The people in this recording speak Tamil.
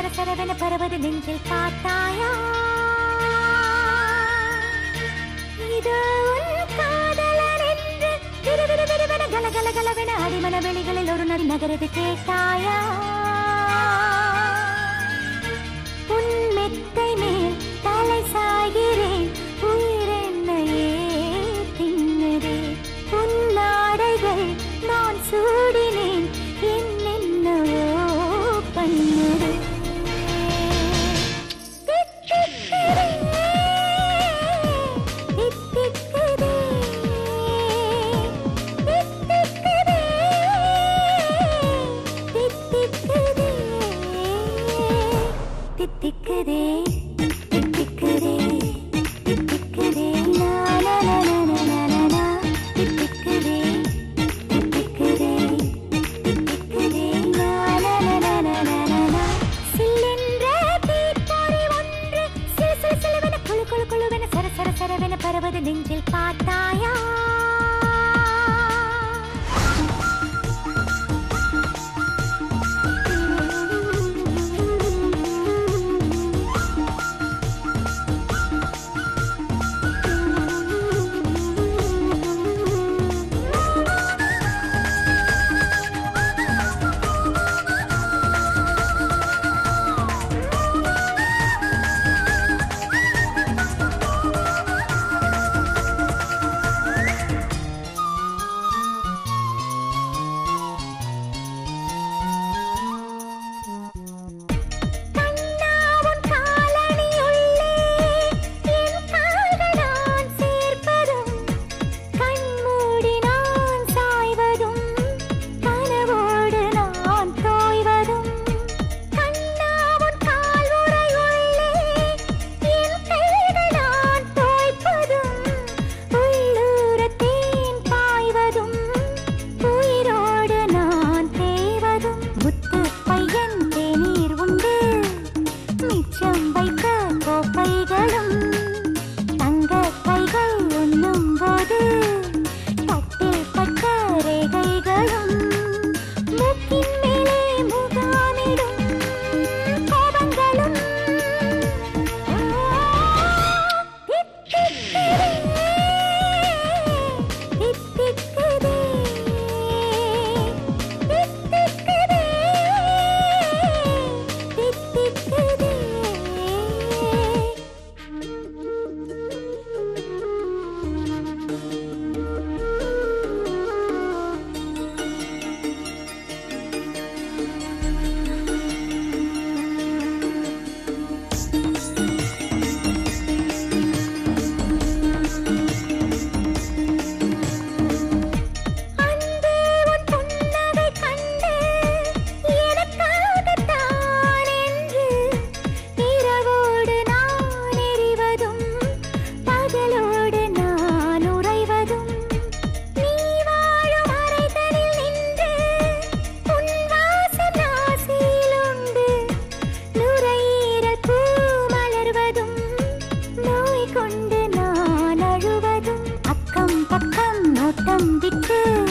சர சரவென பரவது நெஞ்சில் பார்த்தாயா இது உன் காதலன் என்று விடு விடு விடுவென கல கல கலவென அடிமன வெளிகளில் ஒரு நடி நகரது கேட்டாயா உன் மெத்தை மேல் தலை சாய்கிறேன் உயிரென்னையே தின்னுதே உன் நாடைகள் நான் சூடினேன் என்னென்னவோ பண்ணுதே தித்திக்குதே, தித்திக்குதே, தித்திக்குதே, தித்திக்குதே, தித்திக்குதே, தித்திக்குதே, லா, லா, லா, லா, லா, லா, லா, லா. தித்திக்குதே, தித்திக்குதே, தித்திக்குதே, லா, லா, லா, லா, லா, லா, லா, லா. சில்லென்ற தீப்பொறி ஒன்று சிலு சிலு சிலுவென குளு குளு குளுவென சர சர சரவென பரவது நெஞ்சில் பார்த்தாயா கண்ணாவும் காலணியுள்ளே என் கால்கள் நான் சேர்ப்பதும் கண்மூடி நான் சாய்வதும் கனவோடு நான் தோய்வதும் கண்ணாவும் கால்வுறையுள்ளே என் கைகள் நான் தோய்ப்பதும் உள்ளூரத்தேன் பாய்வதும் உயிரோடு நான் தேவதும் முத்து பையன் தேநீர் உண்டு மிச்சம் வைத்த கோப்பைகளும் தங்க கைகள் உண்ணும் போது தட்டில் பட்ட ரேகைகளும் மூக்கின் மேலே முகாமிடும் கோபங்களும் தித்திக்குதே, தித்திக்குதே, தித்திக்குதே. அன்பே உன் புன்னகை கண்டு எனக்காகத்தான் என்று இரவோடு நான் எரிவதும் பகலோடு நான் உறைவதும் நீ வாழும் அறைகளில் நின்று உன் வாசம் நாசியில் உண்டு நுரையீரல் பூ மலர்வதும் நோய் கொண்டு நான் அழுவதும் அக்கம் பக்கம் நோட்டம் விட்டு